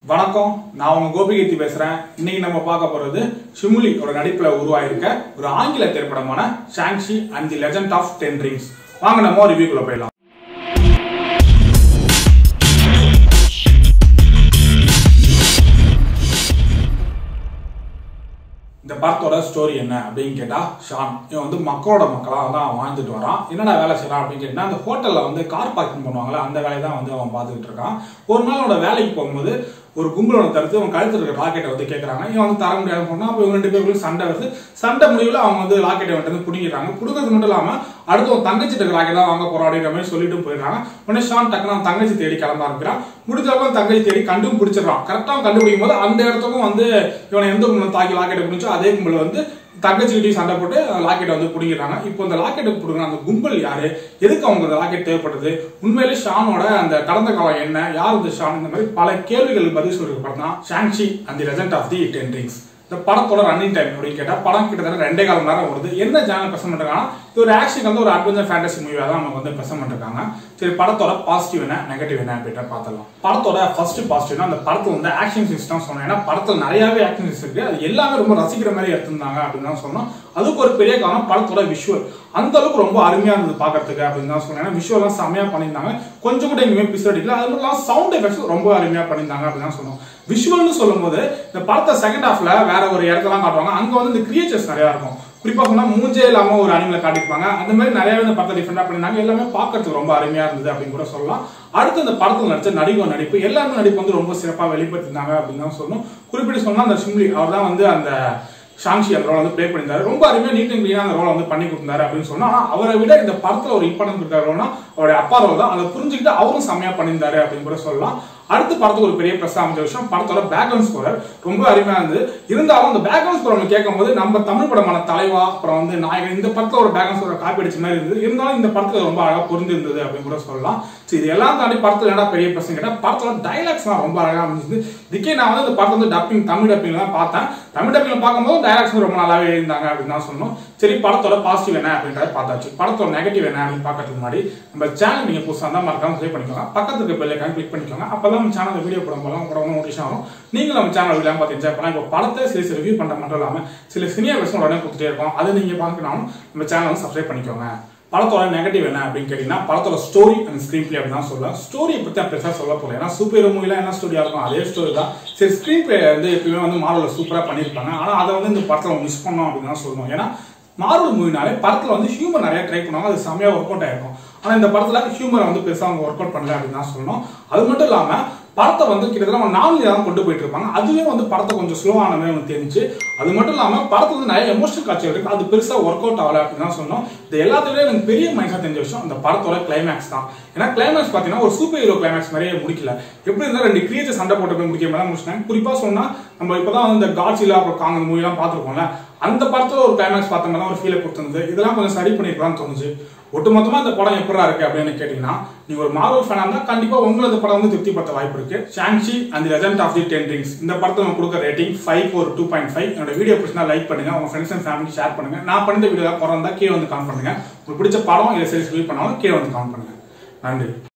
வணக்கம் நான் உங்க கோபிகீர்த்தி பேசுறேன் இன்னைக்கு நம்ம பார்க்க போறது ஷிமுலி ஒரு நடிப்புல உருவாயிருக்க ஒரு ஆங்கில திரைப்படமான Shang Chi and the legend of ten rings வாங்க நம்ம ரிவ்யூக்குள்ள போயிடலாம் இந்த படத்தோட ஸ்டோரி என்ன அப்படின்னு கேட்டா ஷான் இவன் வந்து மக்களோட மக்களா தான் அவன் வாழ்ந்துட்டு வரான் என்னடா வேலை செய்யறான் அப்படின்னு கேட்டா அந்த ஹோட்டல்ல வந்து கார் பார்க்கிங் பண்ணுவாங்கல்ல அந்த வேலையை தான் வந்து அவன் பார்த்துக்கிட்டு இருக்கான் ஒரு நாள் அவனோட வேலைக்கு போகும்போது ஒரு கும்பலோட தடுத்து அவன் கழுத்துல இருக்க ராக்கெட்டை வந்து கேட்கறாங்க இவன் வந்து தர முடியாது போனா அப்போ இவங்க ரெண்டு பேருக்குள்ள சண்டை வருது சண்டை முடிவில் அவங்க வந்து ராக்கெட்டை வந்து பிடிக்கிறாங்க பிடுங்கிறது மட்டும் இல்லாம அடுத்து அவன் தங்கச்சி இருக்க ராக்கெட் தான் வாங்க போறோம் அப்படின்ற மாதிரி சொல்லிட்டு போயிடுறாங்க உடனே ஷான் டக்குனு அவன் தங்கச்சி தேடி கிளம்ப ஆரம்பிக்கிறான் முடிஞ்சளவுக்கு தங்கச்சி தேடி கண்டும் பிடிச்சிடறான் கரெக்டாக கண்டுபிடிக்கும் போது அந்த இடத்துக்கும் வந்து இவனை எந்த கும்பலம் தாக்கி ராக்கெட்டை பிடிச்சோ அதே கும்பல் வந்து தங்கச்சிக்கிட்டையும் சண்டை போட்டு லாக்கெட்டை வந்து பிடிக்கிறாங்க இப்போ இந்த லாக்கெட்டை பிடிக்கிற அந்த கும்பல் யாரு எதுக்கு அவங்க அந்த லாக்கெட் தேவைப்படுது உண்மையிலே ஷானோட அந்த கடந்த காலம் என்ன யார் இந்த ஷான் இந்த மாதிரி பல கேள்விகள் பதில் சொல்லிருக்க படம் தான் Shang Chi and the legend of the ten rings இந்த படத்தோட ரன்னிங் டைம் அப்படின்னு கேட்டா படம் கிட்டத்தட்ட ரெண்டே காலம் நேரம் வருது என்ன ஜானல் பிரசன்ட் பண்றாங்கன்னா இது ஒரு ஆக்ஷன் வந்து ஒரு அட்வென்ச்சர் ஃபேண்டசி மூவியா தான் நமக்கு வந்து பிரசன்ட் பண்ணிருக்காங்க சரி படத்தோட பாசிட்டிவ் என்ன நெகட்டிவ் என்ன அப்படின்ற பார்த்துலாம் படத்தோட ஃபர்ஸ்ட் பாசிட்டிவ்னா அந்த படத்துல வந்து ஆக்ஷன் சீன்ஸ் தான் சொன்னேன் ஏன்னா படத்துல நிறையவே ஆக்ஷன் சீன்ஸ் இருக்கு அது எல்லாமே ரொம்ப ரசிக்கிற மாதிரி எடுத்திருந்தாங்க அப்படின்னு தான் சொன்னோம் அதுக்கு ஒரு பெரிய காரணம் படத்தோட விஷுவல் அந்த அளவுக்கு ரொம்ப அருமையா இருந்தது பாக்குறதுக்கு அப்படின்னு தான் சொன்னேன் ஏன்னா விஷுவல்லாம் செம்மையா பண்ணியிருந்தாங்க கொஞ்சம் கூட எங்கேயுமே பிஸ் அடிக்கல அது மட்டும் இல்லாம சவுண்ட் எஃபெக்ட்ஸ் ரொம்ப அருமையா பண்ணியிருந்தாங்க அப்படின்னு தான் சொன்னோம் விஷுவல்னு சொல்லும்போது இந்த படத்தை செகண்ட் ஹாஃப்ல வேற ஒரு இடத்தெல்லாம் காட்டுவாங்க அங்க வந்து இந்த கிரியேச்சர்ஸ் நிறைய இருக்கும் குறிப்பா சொன்னா மூஞ்சே இல்லாம ஒரு அனிமலை காட்டிருப்பாங்க அந்த மாதிரி நிறைய இந்த படத்தை டிஃபரெண்டா பண்ணிருந்தாங்க எல்லாமே பார்க்கறதுக்கு ரொம்ப அருமையா இருந்தது அப்படின்னு கூட சொல்லலாம் அடுத்து இந்த படத்துல நடிச்ச நடிகர் நடிப்பு எல்லாருமே நடிப்பு வந்து ரொம்ப சிறப்பா வெளிப்படுத்திருந்தாங்க அப்படின்னு தான் சொல்லணும் குறிப்பிட்டு சொன்னா அந்த ஷிம்லி அவர் தான் வந்து அந்த ஷாங்ஷி அந்த ரோல் வந்து ப்ளே பண்ணியிருந்தாரு ரொம்ப அருமையா நீட் அண்ட் கிளீனா அந்த ரோலை வந்து பண்ணி கொடுத்தாரு அப்படின்னு சொன்னா ஆனா அவரை விட இந்த படத்துல ஒரு இம்பார்ட்டன்ஸ் இருக்காருன்னா அவருடைய அப்பா ரோல் தான் அதை புரிஞ்சுக்கிட்டு அவரும் செம்மையா பண்ணியிருந்தாரு அப்படின்னு கூட சொல்லலாம் அடுத்து படத்துக்கு ஒரு பெரிய பிரஸ் அமைஞ்ச விஷயம் படத்தோட பேக்ரவுண்ட் ஸ்கோரர் ரொம்ப அருமையா இருந்தது இருந்தாலும் அந்த பேக்ரவுண்ட் ஸ்கோர் நம்ம கேட்கும் போது நம்ம தமிழ் படமான தலைவா அப்புறம் வந்து நாயகன் இந்த படத்துல ஒரு பேக்ரவுண்ட் ஸ்கோர் காப்பி அடிச்ச மாதிரி இருந்தது இருந்தாலும் இந்த படத்துல ரொம்ப அழகா பொருந்திருந்தது அப்படின்னு கூட சொல்லலாம் சரி இது எல்லாம் தாண்டி படத்துல என்ன பெரிய பிரச்சனை கேட்டா படத்தோட டைலாக்ஸ்லாம் ரொம்ப அழகா அமைஞ்சது இதுக்கே நான் வந்து இந்த படத்தை வந்து டப்பிங் தமிழ் டப்பிங் தான் பார்த்தேன் தமிழ் டப்பிங் பார்க்கும்போது டைலாக்ஸ் ரொம்ப நல்லாவே எழுந்தாங்க அப்படின்னு தான் சொன்னோம் சரி படத்தோட பாசிட்டிவ் என்ன அப்படின்றத பார்த்தாச்சு படத்தோட நெகட்டிவ் என்ன அப்படின்னு பார்க்கறதுக்கு முன்னாடி நம்ம சேனல் நீங்க புதுசாக தான் மறக்காம சப்ஸ்கிரைப் பண்ணிக்கோங்க பக்கத்துக்கு இருக்க பெல் ஐக்கான் கிளிக் பண்ணிக்கோங்க அப்பதான் நம்ம சேனல் வீடியோ போடும் போலாம் கூட நோட்டிஷன் ஆகும் நீங்களும் நம்ம சேனல் வீடியோ பார்த்து என்ஜாய் பண்ணலாம் இப்போ படத்தை சில சில ரிவ்யூ பண்ற மட்டும் இல்லாம சில சினியா விஷயம் உடனே கொடுத்துட்டே இருக்கோம் அதை நீங்க பார்க்கணும் நம்ம சேனல் சப்ஸ்கிரைப் பண்ணிக்கோங்க படத்தோட நெகட்டிவ் என்ன அப்படின்னு கேட்டீங்கன்னா படத்தோட ஸ்டோரி அண்ட் ஸ்கிரீன் பிளே அப்படின்னு தான் சொல்லலாம் ஸ்டோரியை பத்தி நான் பெருசாக சொல்ல போகல ஏன்னா சூப்பர் ஹீரோ மூவில என்ன ஸ்டோரியா இருக்கும் அதே ஸ்டோரி தான் சரி ஸ்கிரீன் பிளே வந்து எப்பயுமே வந்து மார்வலில் சூப்பரா பண்ணியிருப்பாங்க ஆனா அதை வந்து இந்த படத்துல மிஸ் பண்ணோம் அப்படின்னு தான் சொல்லணும் ஏன்னா மார்வல் மூவினாலே படத்துல வந்து ஹியூமர் நிறைய ட்ரை பண்ணுவாங்க அது செம்மையா ஒர்க் அவுட் ஆயிருக்கும் ஆனா இந்த படத்துல ஹியூமரை வந்து பெருசா அவங்க ஒர்க் அவுட் பண்ணல அப்படின்னு தான் சொல்லணும் அது மட்டும் இல்லாம படத்தை வந்து கிட்டத்தட்ட அவங்க நாவலில் தான் கொண்டு போயிட்டு இருப்பாங்க அதுவே வந்து படத்தை கொஞ்சம் ஸ்லோ ஆன மாதிரி எனக்கு தெரிஞ்சு அது மட்டும் இல்லாம படத்துல வந்து நிறைய எமோஷனல் காட்சிகள் இருக்கு அது பெருசா ஒர்க் அவுட் ஆகல அப்படின்னு தான் சொன்னோம் இது எல்லாத்தையும் எனக்கு பெரிய மைனஸா தெரிஞ்ச விஷயம் அந்த படத்தோட கிளைமேக்ஸ் தான் ஏன்னா கிளைமேக்ஸ் பாத்தீங்கன்னா ஒரு சூப்பர் ஹீரோ கிளைமேக்ஸ் மாதிரியே முடிக்கல எப்படி இருந்தா ரெண்டு கிரியேச்சர் சண்டை போட்டு போய் முடிக்க மாதிரி முடிச்சிட்டாங்க குறிப்பா சொன்னா நம்ம இப்பதான் வந்து இந்த காட்சியில அப்புறம் காங்க மூவி எல்லாம் பார்த்துருக்கோம்ல அந்த படத்துல ஒரு கிளைமேக்ஸ் பார்த்த மாதிரி தான் ஒரு ஃபீலை கொடுத்துருந்தது இதெல்லாம் கொஞ்சம் சரி பண்ணிருக்கலாம்னு தோணுச்சு ஒட்டுமொத்தமா இந்த படம் எப்படா இருக்கு அப்படின்னு கேட்டீங்கன்னா நீங்க ஒரு மார்வல் ஃபேனா இருந்தா கண்டிப்பா உங்களை இந்த படம் வந்து திருப்திப்படுத்த வாய்ப்பு இருக்கு Shang Chi and legend of the ten rings இந்த படத்தை நம்ம கொடுக்க rating five four two point five என்னோட வீடியோ பிடிச்சா லைக் பண்ணுங்க உங்க ஃப்ரெண்ட்ஸ் அண்ட் ஃபேமிலி ஷேர் பண்ணுங்க நான் பண்ண வீடியோ குறை இருந்தா கீழே வந்து காமெண்ட் பண்ணுங்க உங்களுக்கு பிடிச்ச படம் இல்லை சரி ரிவ்யூ பண்ணாலும் கீழே வந்து காமெண்ட் பண்ணுங்க நன்றி